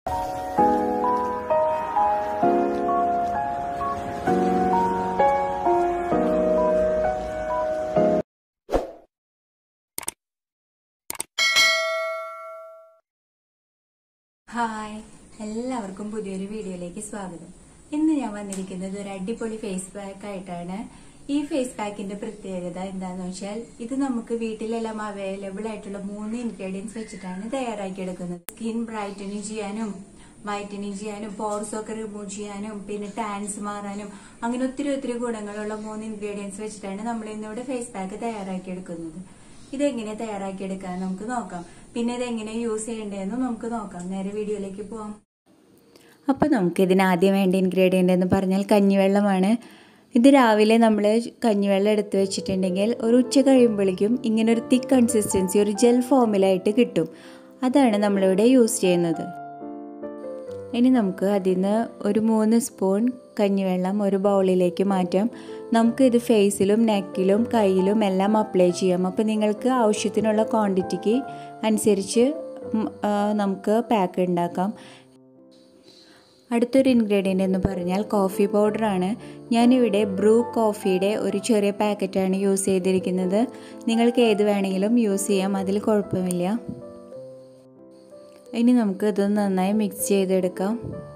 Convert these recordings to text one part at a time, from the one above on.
hi എല്ലാവർക്കും പുതിയൊരു വീഡിയോയിലേക്ക് സ്വാഗതം ഇന്ന് ഞാൻ വന്നിരിക്കുന്നത് ഒരു അടിപൊളി ഫേസ് പാക്ക് ആയിട്ടാണ് ഈ ഫേസ് പാക്കിന്റെ പ്രത്യേകത എന്താന്ന് വെച്ചാൽ ഇത് നമുക്ക് വീട്ടിലെല്ലാം അവൈലബിൾ ആയിട്ടുള്ള മൂന്ന് ഇൻഗ്രീഡിയൻസ് വെച്ചിട്ടാണ് തയ്യാറാക്കിയെടുക്കുന്നത് സ്കിൻ ബ്രൈറ്റനിങ് ചെയ്യാനും വൈറ്റനിങ് ചെയ്യാനും പോർസ് ഒക്കെ റിമൂവ് ചെയ്യാനും പിന്നെ ടാൻസ് മാറാനും അങ്ങനെ ഒത്തിരി ഒത്തിരി ഗുണങ്ങളുള്ള മൂന്ന് ഇൻഗ്രീഡിയൻസ് വെച്ചിട്ടാണ് നമ്മൾ ഇന്നിവിടെ ഫേസ് പാക്ക് തയ്യാറാക്കിയെടുക്കുന്നത് ഇതെങ്ങനെ തയ്യാറാക്കിയെടുക്കാൻ നമുക്ക് നോക്കാം പിന്നെ ഇതെങ്ങനെ യൂസ് ചെയ്യേണ്ടതെന്ന് നമുക്ക് നോക്കാം നേരെ വീഡിയോയിലേക്ക് പോവാം അപ്പോൾ നമുക്ക് ഇതിന് ആദ്യം വേണ്ട ഇൻഗ്രീഡിയൻ്റ് എന്ന് പറഞ്ഞാൽ കഞ്ഞിവെള്ളമാണ് ഇത് രാവിലെ നമ്മൾ കഞ്ഞിവെള്ളം എടുത്ത് വെച്ചിട്ടുണ്ടെങ്കിൽ ഒരു ഉച്ച കഴിയുമ്പോഴേക്കും ഇങ്ങനെ ഒരു തിക്ക് കൺസിസ്റ്റൻസി ഒരു ജെൽ ഫോമിലായിട്ട് കിട്ടും അതാണ് നമ്മളിവിടെ യൂസ് ചെയ്യുന്നത് ഇനി നമുക്ക് അതിൽ നിന്ന് ഒരു മൂന്ന് സ്പൂൺ കഞ്ഞിവെള്ളം ഒരു ബൗളിലേക്ക് മാറ്റാം നമുക്ക് ഇത് ഫേസിലും നെക്കിലും കയ്യിലും എല്ലാം അപ്ലൈ ചെയ്യാം അപ്പോൾ നിങ്ങൾക്ക് ആവശ്യത്തിനുള്ള ക്വാണ്ടിറ്റിക്ക് അനുസരിച്ച് നമുക്ക് പാക്ക് ഉണ്ടാക്കാം അടുത്തൊരു ഇൻഗ്രീഡിയൻ്റ് എന്ന് പറഞ്ഞാൽ കോഫി പൗഡറാണ് ഞാനിവിടെ ബ്രൂ കോഫിയുടെ ഒരു ചെറിയ പാക്കറ്റാണ് യൂസ് ചെയ്തിരിക്കുന്നത് നിങ്ങൾക്ക് ഏത് വേണമെങ്കിലും യൂസ് ചെയ്യാം അതിൽ കുഴപ്പമില്ല ഇനി നമുക്ക് ഇത് നന്നായി മിക്സ് ചെയ്തെടുക്കാം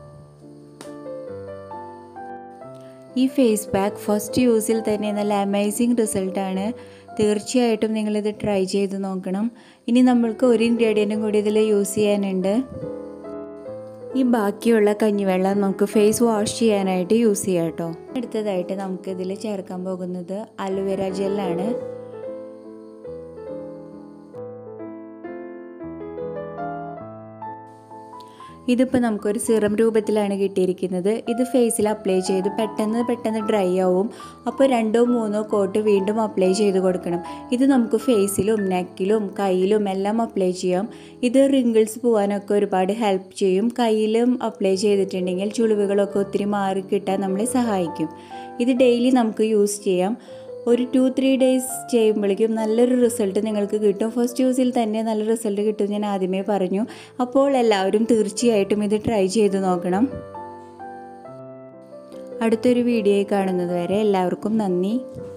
ഈ ഫേസ് പാക്ക് ഫസ്റ്റ് യൂസിൽ തന്നെ നല്ല അമേസിങ് റിസൾട്ടാണ് തീർച്ചയായിട്ടും നിങ്ങളിത് ട്രൈ ചെയ്ത് നോക്കണം ഇനി നമ്മൾക്ക് ഒരു ഇൻഗ്രീഡിയൻറ്റും കൂടി ഇതിൽ യൂസ് ചെയ്യാനുണ്ട് ഈ ബാക്കിയുള്ള കഞ്ഞിവെള്ളം നമുക്ക് ഫേസ് വാഷ് ചെയ്യാനായിട്ട് യൂസ് ചെയ്യാം കേട്ടോ അടുത്തതായിട്ട് നമുക്കിതിൽ ചേർക്കാൻ പോകുന്നത് അലോവേര ജെല്ലാണ് ഇതിപ്പോൾ നമുക്കൊരു സിറം രൂപത്തിലാണ് കിട്ടിയിരിക്കുന്നത് ഇത് ഫേസിൽ അപ്ലൈ ചെയ്ത് പെട്ടെന്ന് പെട്ടെന്ന് ഡ്രൈ ആവും അപ്പോൾ രണ്ടോ മൂന്നോ കോട്ട് വീണ്ടും അപ്ലൈ ചെയ്ത് കൊടുക്കണം ഇത് നമുക്ക് ഫേസിലും നെക്കിലും കയ്യിലും എല്ലാം അപ്ലൈ ചെയ്യാം ഇത് റിങ്കിൾസ് പോകാനൊക്കെ ഒരുപാട് ഹെൽപ്പ് ചെയ്യും കയ്യിലും അപ്ലൈ ചെയ്തിട്ടുണ്ടെങ്കിൽ ചുളിവുകളൊക്കെ ഒത്തിരി മാറി കിട്ടാൻ നമ്മളെ സഹായിക്കും ഇത് ഡെയിലി നമുക്ക് യൂസ് ചെയ്യാം ഒരു ടു ത്രീ ഡേയ്സ് ചെയ്യുമ്പോഴേക്കും നല്ലൊരു റിസൾട്ട് നിങ്ങൾക്ക് കിട്ടും ഫസ്റ്റ് യൂസിൽ തന്നെ നല്ല റിസൾട്ട് കിട്ടും ഞാൻ ആദ്യമേ പറഞ്ഞു അപ്പോൾ എല്ലാവരും തീർച്ചയായിട്ടും ഇത് ട്രൈ ചെയ്ത് നോക്കണം അടുത്തൊരു വീഡിയോ കാണുന്നത് വരെ എല്ലാവർക്കും നന്ദി